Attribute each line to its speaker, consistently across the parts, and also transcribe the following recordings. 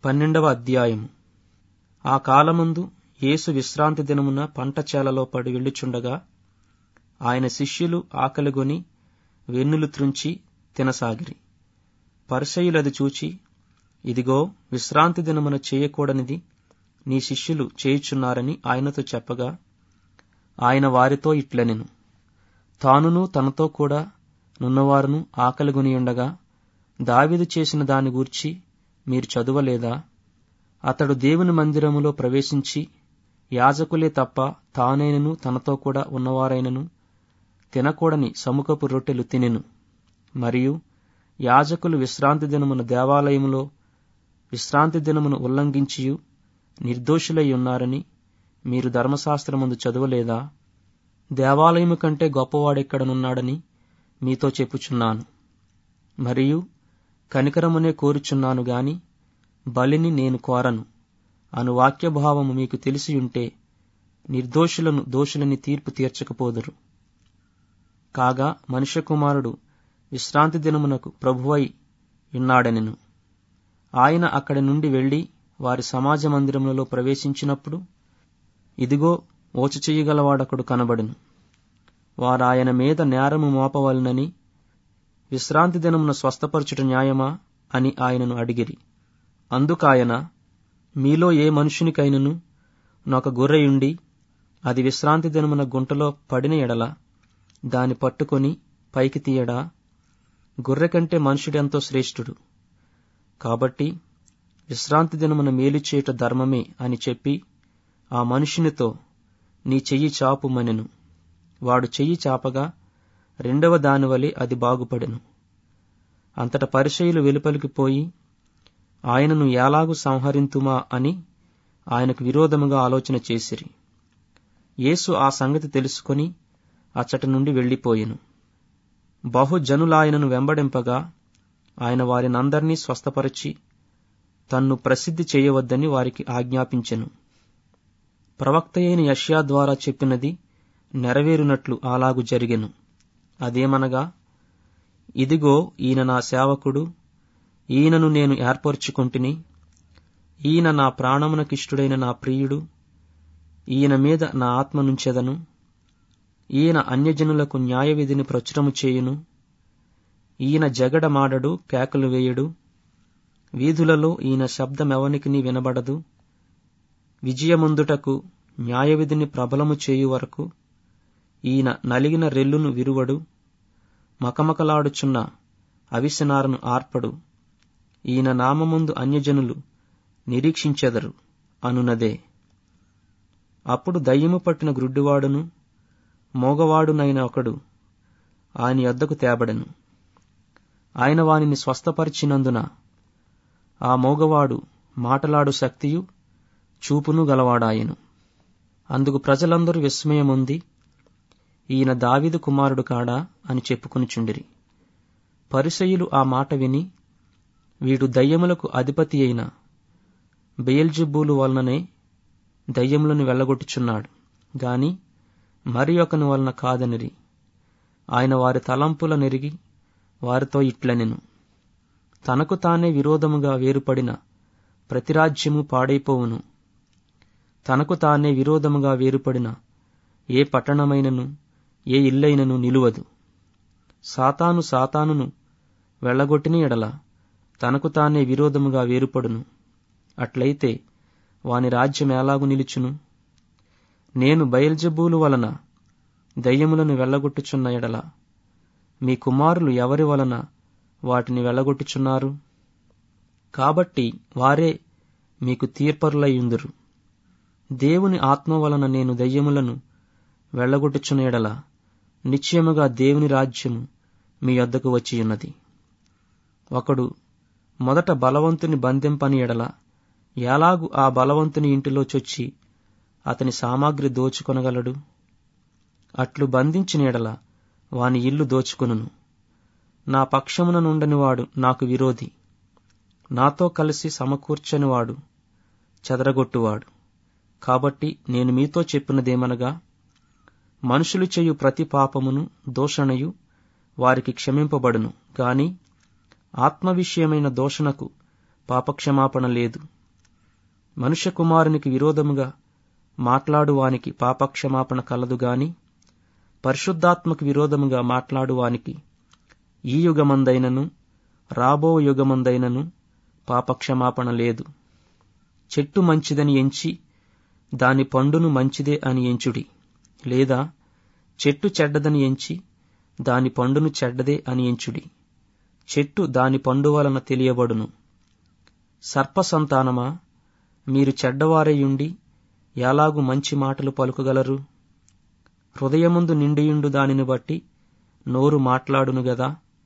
Speaker 1: పన్నెండవ అధ్యాయము ఆ కాలమందు యేసు విశ్రాంతి దినమున పంట చేలలో పడి వెళ్ళుచుండగా ఆయన శిష్యులు ఆకలిగొని వెన్నులు త్రుంచి తినసాగిరి పరిసయులది చూచి ఇదిగో విశ్రాంతి దినమున చేయకూడనిది నీ శిష్యులు చేయుచున్నారని ఆయనతో చెప్పగా ఆయన వారితో ఇట్లనెను తానును తనతో కూడా నున్నవారును ఆకలిగొని ఉండగా దావీదు చేసిన దాని గూర్చి మీరు చదువలేదా అతడు దేవుని మందిరములో ప్రవేశించి యాజకులే తప్ప తానైనను తనతో కూడా ఉన్నవారైనను తినకూడని సముఖపు రొట్టెలు తినెను మరియు యాజకులు విశ్రాంతి దినమున దేవాలయములో విశ్రాంతి దినమును ఉల్లంఘించియు నిర్దోషులై ఉన్నారని మీరు ధర్మశాస్త్రమందు చదవలేదా దేవాలయము కంటే గొప్పవాడెక్కడనున్నాడని మీతో చెప్పుచున్నాను మరియు కనికరమునే కోరుచున్నాను గాని బలిని నేను కోరను అను వాక్యభావము మీకు తెలిసియుంటే నిర్దోషులను దోషులని తీర్పు తీర్చకపోదురు కాగా మనుష్య కుమారుడు విశ్రాంతి దినమునకు ప్రభువై ఉన్నాడనెను ఆయన అక్కడి నుండి వెళ్లి వారి సమాజ మందిరములలో ప్రవేశించినప్పుడు ఇదిగో ఓచ చెయ్యగలవాడొకడు కనబడును వారాయన మీద నేరము మోపవలనని విశ్రాంతి దినమున స్వస్థపరచుట న్యాయమా అని ఆయనను అడిగిరి అందుకాయన మీలో ఏ మనుషునికైనను నొక గొర్రెయుండి అది విశ్రాంతి దినమున గుంటలో పడిన ఎడల దాని పట్టుకొని పైకి తీయడా గొర్రె కంటే మనుషుడెంతో శ్రేష్ఠుడు కాబట్టి విశ్రాంతి దినమున మేలు చేయుట ధర్మమే అని చెప్పి ఆ మనుషునితో నీ చెయ్యి చాపుమనెను వాడు చెయ్యి చాపగా రెండవ దానివలే అది బాగుపడెను అంతట పరిచయులు వెలుపలికి పోయి ఆయనను ఎలాగు సంహరింతుమా అని ఆయనకు విరోధముగా ఆలోచన చేసిరి యేసు ఆ సంగతి తెలుసుకొని అచ్చటి నుండి వెళ్లిపోయెను బహుజనులాయనను వెంబడింపగా ఆయన వారినందరినీ స్వస్థపరిచి తన్ను ప్రసిద్ధి చేయవద్దని వారికి ఆజ్ఞాపించెను ప్రవక్త అయిన యష్యా ద్వారా చెప్పినది నెరవేరునట్లు అలాగు జరిగెను అదేమనగా ఇదిగో ఈయన నా సేవకుడు ఈయనను నేను ఏర్పరచుకుంటుని ఈయన నా ప్రాణమునకిష్టుడైన నా ప్రియుడు ఈయన మీద నా ఆత్మ నుంచెదను ఈయన అన్యజనులకు న్యాయవిధిని ప్రచురము చేయును ఈయన జగడమాడడు కేకలు వేయడు వీధులలో ఈయన శబ్దమెవనికి వినబడదు విజయముందుటకు న్యాయవిధిని ప్రబలము చేయు వరకు ఈయన నలిగిన రెల్లును విరువడు మకమకలాడుచున్న అవిసనారను ఆర్పడు ఈయన నామముందు అన్యజనులు నిరీక్షించెదరు అనునదే అప్పుడు దయ్యము పట్టిన గ్రుడ్డివాడును మోగవాడునైన ఒకడు ఆయన యొద్దకు తేబడెను ఆయన వానిని స్వస్థపరిచినందున ఆ మోగవాడు మాటలాడు శక్తియు చూపును గలవాడాయెను అందుకు ప్రజలందరూ విస్మయముంది ఈయన దావిదు కుమారుడు కాడా అని చెప్పుకొనిచుండిరి పరిసయులు ఆ మాట విని వీడు దయ్యములకు అధిపతి అయిన బెయల్జుబ్బూలు వలననే దయ్యములను వెళ్ళగొట్టుచున్నాడు గాని మరి ఒకని వలన కాదనిరి ఆయన వారి తలంపుల నెరిగి వారితో ఇట్లనెను తనకు తానే విరోధముగా వేరుపడిన ప్రతిరాజ్యము పాడైపోవును తనకు తానే విరోధముగా వేరుపడిన ఏ పట్టణమైనను ఏ ఇల్లైనను నిలువదు సాతాను సాతానును వెళ్ళగొట్టిన ఎడల తనకు తానే విరోధముగా వేరుపడును అట్లయితే వాని రాజ్యం ఎలాగు నిలుచును నేను బయల్జబూలు వలన దయ్యములను వెళ్ళగొట్టుచున్న ఎడల మీ కుమారులు ఎవరి వలన వాటిని వెళ్ళగొట్టుచున్నారు కాబట్టి వారే మీకు తీర్పరులయ్యుందురు దేవుని ఆత్మ వలన నేను దయ్యములను వెళ్ళగొట్టుచున్న ఎడల నిశ్చయముగా దేవుని రాజ్యము మీ యొద్దకు వచ్చియున్నది ఒకడు మొదట బలవంతుని బంధింపని ఎడల ఎలాగు ఆ బలవంతుని ఇంటిలో చొచ్చి అతని సామాగ్రి దోచుకొనగలడు అట్లు బంధించిన ఎడల వాని ఇల్లు దోచుకొనును నా పక్షమున నుండనివాడు నాకు విరోధి నాతో కలిసి సమకూర్చనివాడు చెదరగొట్టువాడు కాబట్టి నేను మీతో చెప్పినదేమనగా మనుషులు చేయు ప్రతి పాపమును దోషణయు వారికి క్షమింపబడును గాని ఆత్మ విషయమైన దోషణకు పాపక్షమాపణ లేదు మనుష్య కుమారునికి విరోధముగా మాట్లాడువానికి పాపక్షమాపణ కలదు గాని పరిశుద్ధాత్మకు విరోధముగా మాట్లాడువానికి ఈ యుగమందైనను రాబో యుగమందైనను పాపక్షమాపణ లేదు చెట్టు మంచిదని ఎంచి దాని పండును మంచిదే అని ఎంచుడి లేదా చెట్టు చెడ్డదని ఎంచి దాని పండును చెడ్డదే అని ఎంచుడి చెట్టు దాని పండు వలన తెలియబడును సర్ప సంతానమా మీరు చెడ్డవారయుండి ఎలాగు మంచి మాటలు పలుకగలరు హృదయముందు నిండియుండు దానిని బట్టి నోరు మాట్లాడును గదా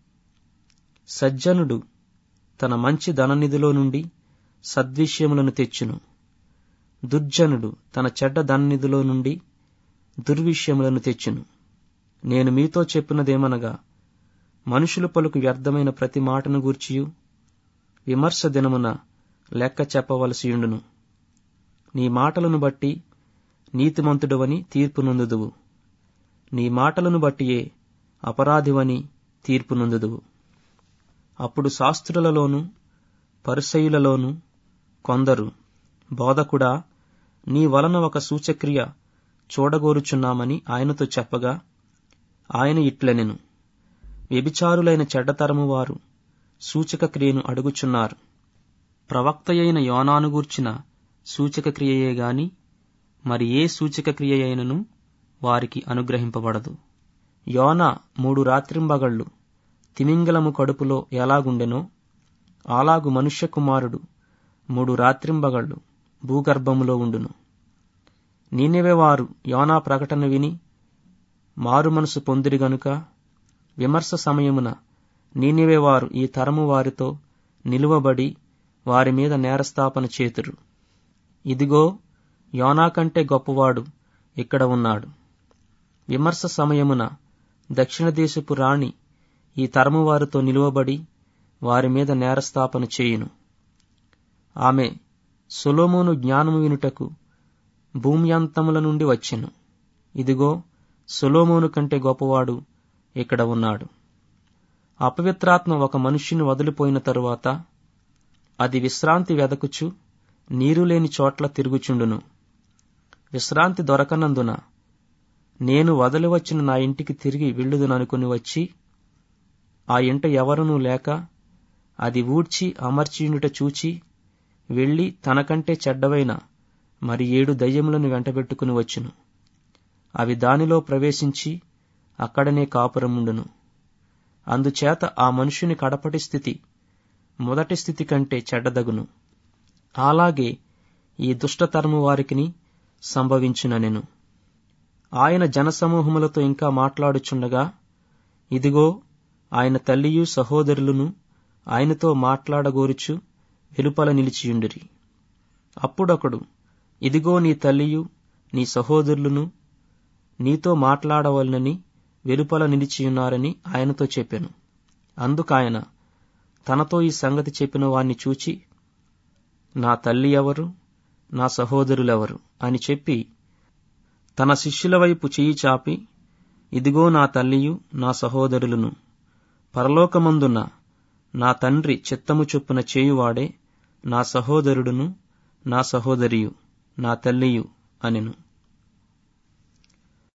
Speaker 1: సజ్జనుడు తన మంచి ధననిధిలో నుండి సద్విషయములను తెచ్చును దుర్జనుడు తన చెడ్డ ధననిధిలో నుండి దుర్విషయములను తెచ్చును నేను మీతో చెప్పినదేమనగా మనుషులు పలుకు వ్యర్థమైన ప్రతి మాటను గూర్చియు విమర్శ దినమున లెక్క చెప్పవలసియుండును నీ మాటలను బట్టి నీతిమంతుడవని తీర్పు నొందుదువు నీ మాటలను బట్టియే అపరాధివని తీర్పు నొందుదువు అప్పుడు శాస్త్రులలోను పరిసయులలోను కొందరు బోధకుడా నీ వలన ఒక సూచక్రియ చూడగోరుచున్నామని ఆయనతో చెప్పగా ఆయన ఇట్లనెను వ్యభిచారులైన చెడ్డతరము వారు సూచక క్రియను అడుగుచున్నారు ప్రవక్తయైన యోనాను గూర్చిన సూచక క్రియయే గాని మరి ఏ సూచక క్రియ అయినను వారికి అనుగ్రహింపబడదు యోన మూడు రాత్రింబగళ్ళు తిమింగలము కడుపులో ఎలాగుండెనో అలాగు మనుష్య కుమారుడు మూడు రాత్రింబగళ్ళు భూగర్భములో ఉండును నీనెవే వారు యోనా ప్రకటన విని మారు మనసు పొందిరి గనుక విమర్శ సమయమున నీనివే వారు ఈ తరము వారితో నిలువబడి వారి మీద నేరస్థాపన చేతురు ఇదిగో యోనా కంటే గొప్పవాడు ఇక్కడ ఉన్నాడు విమర్శ సమయమున దక్షిణ దేశపు రాణి ఈ తరము వారితో నిలువబడి వారి మీద నేరస్థాపన చేయును ఆమె సొలోమోను జ్ఞానము వినుటకు భూమ్యంతముల నుండి వచ్చెను ఇదిగో సొలోమోను కంటే గొప్పవాడు ఇక్కడ ఉన్నాడు అపవిత్రాత్మ ఒక మనుష్యుని వదిలిపోయిన తరువాత అది విశ్రాంతి వెదకుచు నీరు లేని చోట్ల తిరుగుచుండును విశ్రాంతి దొరకనందున నేను వదిలివచ్చిన నా ఇంటికి తిరిగి వెళ్ళుదుననుకుని వచ్చి ఆ ఇంట ఎవరునూ లేక అది ఊడ్చి అమర్చియుండుట చూచి వెళ్లి తనకంటే చెడ్డవైన మరి ఏడు దయ్యములను వెంటబెట్టుకుని వచ్చును అవి దానిలో ప్రవేశించి అక్కడనే కాపురముండును అందుచేత ఆ మనుషుని కడపటి స్థితి మొదటి స్థితి కంటే చెడ్డదగును అలాగే ఈ దుష్టతరము వారికిని సంభవించుననెను ఆయన జనసమూహములతో ఇంకా మాట్లాడుచుండగా ఇదిగో ఆయన తల్లియు సహోదరులను ఆయనతో మాట్లాడగోరుచు వెలుపల నిలిచియుండిరి అప్పుడొకడు ఇదిగో నీ తల్లియు నీ సహోదరులను నీతో మాట్లాడవలనని వెలుపల నిలిచియున్నారని ఆయనతో చెప్పాను అందుకాయన తనతో ఈ సంగతి చెప్పిన వాణ్ణి చూచి నా తల్లి ఎవరు నా సహోదరులెవరు అని చెప్పి తన శిష్యుల వైపు చెయ్యి చాపి ఇదిగో నా తల్లియు నా సహోదరులను పరలోకమందున్న నా తండ్రి చిత్తము చొప్పున చేయువాడే నా సహోదరుడును నా సహోదరియు నా తల్లియు అనెను